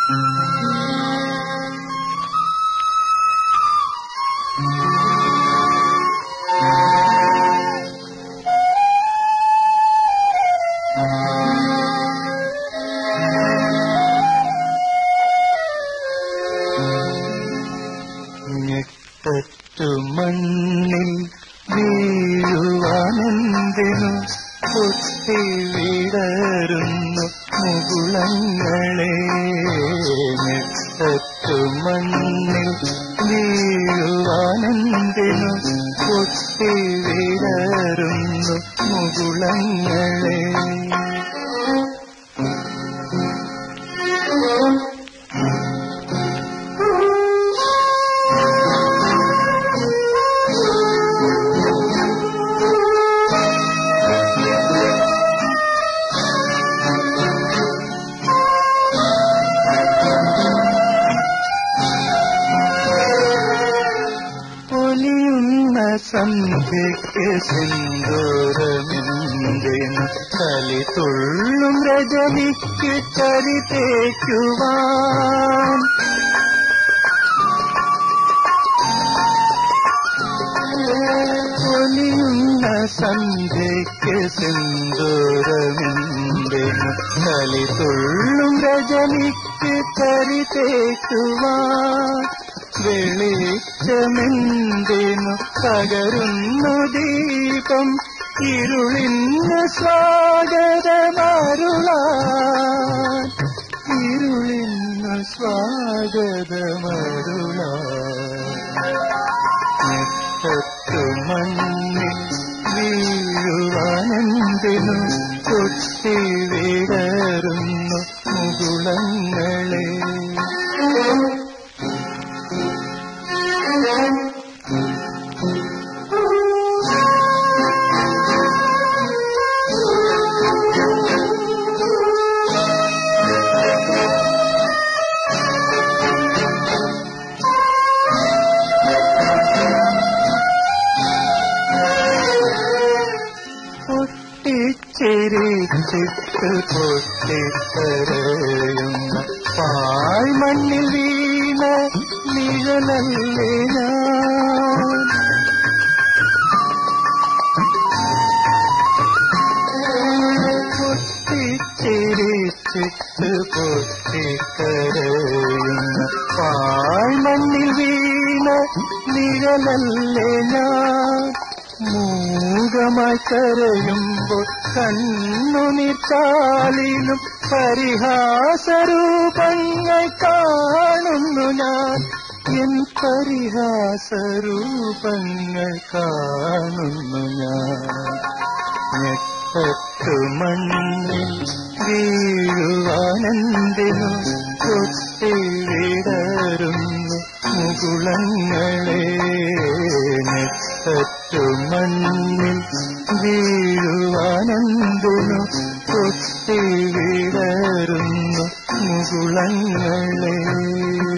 ഞെട്ടറ്റു മണ്ണിൽ വീഴുവാനെന്തിനു പൊട്ടി വിടരുന്നു മുകുളങ്ങളെ ഞെട്ടറ്റു മണ്ണിൽ വീഴുവാനെന്തിനു പൊട്ടി വിടരുന്നു മുകുളങ്ങളെ പൊലിയുന്ന സന്ധ്യയ്ക്ക് സിന്ദൂരമിന്ദേന കലി തുള്ളും രജനിക്ക് കരി തേക്കുവാൻ പൊലിയുന്ന സന്ധ്യയ്ക്ക് സിന്ദൂരമിന്ദേന കലി തുള്ളും രജനിക്ക് കരി തേക്കുവാൻ വെളിച്ചമെന്തിനു പകരുന്നു ദീപം ഇരുളിന് സ്വാഗതമരുളാൻ ഇരുളിന് സ്വാഗതമരുളാൻ നെട്ടത്തു മണ്ണിൽ വീഴുവാനെന്തിനു കൊട്ടി വിടരുന്നു മുകുളങ്ങളെ പൊട്ടിച്ചിരിച്ചിട്ട് പൊട്ടിക്കരയുന്ന പായ് മണ്ണിൽ വീണ നിഴലല്ലേ ഞാൻ പൊട്ടിച്ചിരിച്ചിട്ട് പൊട്ടിക്കരയുന്ന പായ് മണ്ണിൽ വീണ നിഴലല്ലേ ഞാൻ മൂകമായി കരയുമ്പോൾ കണ്ണുനിട്ടാലിലും പരിഹാസരൂപങ്ങൾ കാണുന്നു ഞാൻ എൻ പരിഹാസരൂപങ്ങൾ കാണുന്നു ഞാൻ ഞെട്ടത്തു മണ്ണിൽ വീഴുവാനെന്തിനു കൊത്തി വിടരുന്നു മുകുളങ്ങളെ നെട്ടത്തു മണ്ണിൽ വീഴുവാനെന്തിനു കൊത്തി വിടരുന്നു മുകുളങ്ങളെ